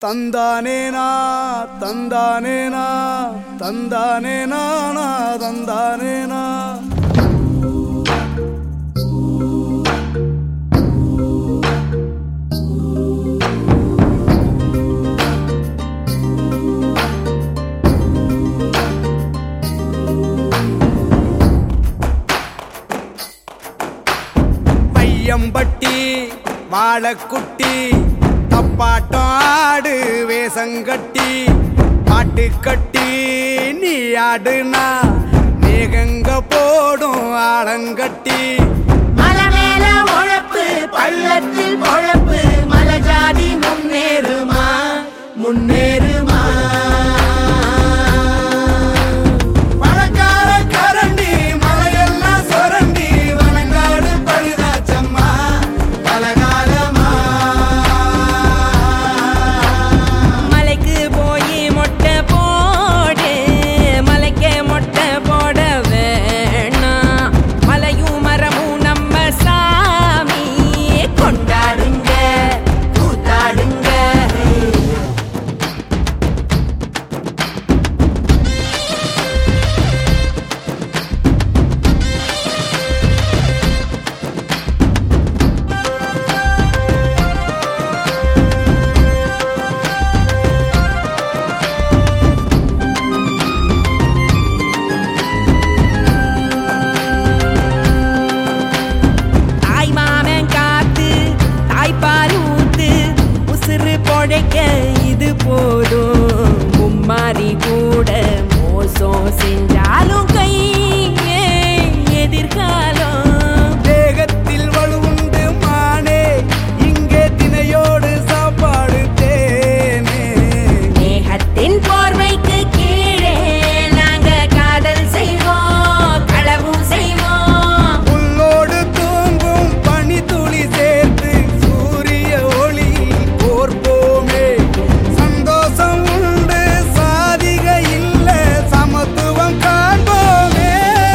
தந்தானேனா தந்தானேனா தந்தானேனா தந்தானேனா பையம்பட்டி வாழக்குட்டி தப்பாட்டம் ஆடு வேசங்கட்டி பாட்டு கட்டி நீ ஆடுனா மேகங்க போடும் ஆழங்கட்டி மலை மேல உழப்பு பள்ளத்தில் பொழப்பு மலை ஜாதி முன்னேறுமா முன்னேறுமா பழக்கார கரண்டி மலையெல்லாம் சொரண்டி வனங்காடு பழுதாச்சம்மா பலகாலமா மலைக்கு போய் மொட்டை போடு மலைக்கு மொட்டை போட வேணாம் மலையும் மரமும் நம்ம சாமி கொண்டாடுங்க கூத்தாடுங்க தாய் மாமன் காத்து தாய்ப்பால் ஊத்து உசுறு பொழைக்க இது போதும் மும்மாரி கூட மோசம் செஞ்சாலும் கை எதிர்காலம் தேகத்தில் வலுவுண்டு மானே இங்கே தினையோடு சாப்பாடு தேனே மேகத்தின் போர்வைக்கு கீழே நாங்க காதல் செய்வோம் களவும் செய்வோம் உள்ளோடு தூங்கும் பனி துளி சேர்த்து சூரிய ஒளி கோர்ப்போமே சந்தோஷம் உண்டு சாதிக இல்ல சமத்துவம் காண்போமே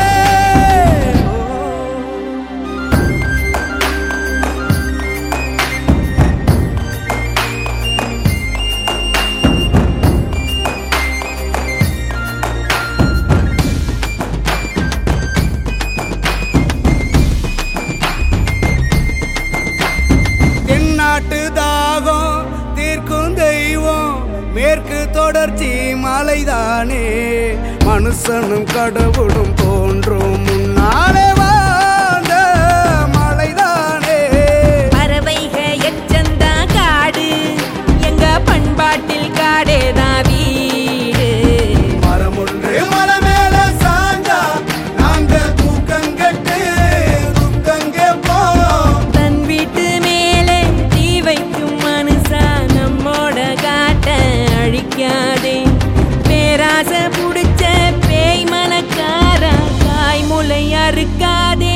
தென்னாட்டு தாகம் தீர்க்கும் தெய்வம் மேற்கு தொடர்ச்சி மலைதானே மனுஷனும் கடவுளும் தோன்றும் முன்னாலே வாழ்ந்த மலைதானே பறவைக எச்சந்தா காடு எங்க பண்பாட்டில் காடேதான் வீடு மரமுண்டு மலை மேல சாஞ்சா நாங்க தூக்கங்கட்டு துக்கங்க போம் தன் வீட்டு மேலே தீ வைக்கும் மனுஷா நம்மோட காட்ட அழிக்காதே பேராசை புடிச்ச பேய் மனக்காரா காய் முளை அறுக்காதே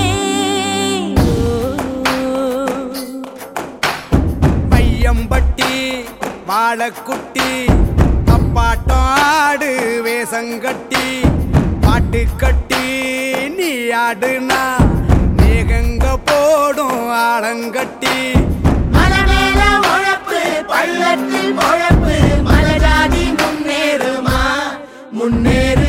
பையம்பட்டி வாழக்குட்டி தப்பாட்டம் ஆடு வேசங்கட்டி பாட்டு கட்டி நீ ஆடுனா மேகங்க போடும் ஆழங்கட்டி மலை மேல உழப்பு பள்ளத்தில் பொழப்பு மலை ஜாதி முன்னேறுமா முன்னேறுமா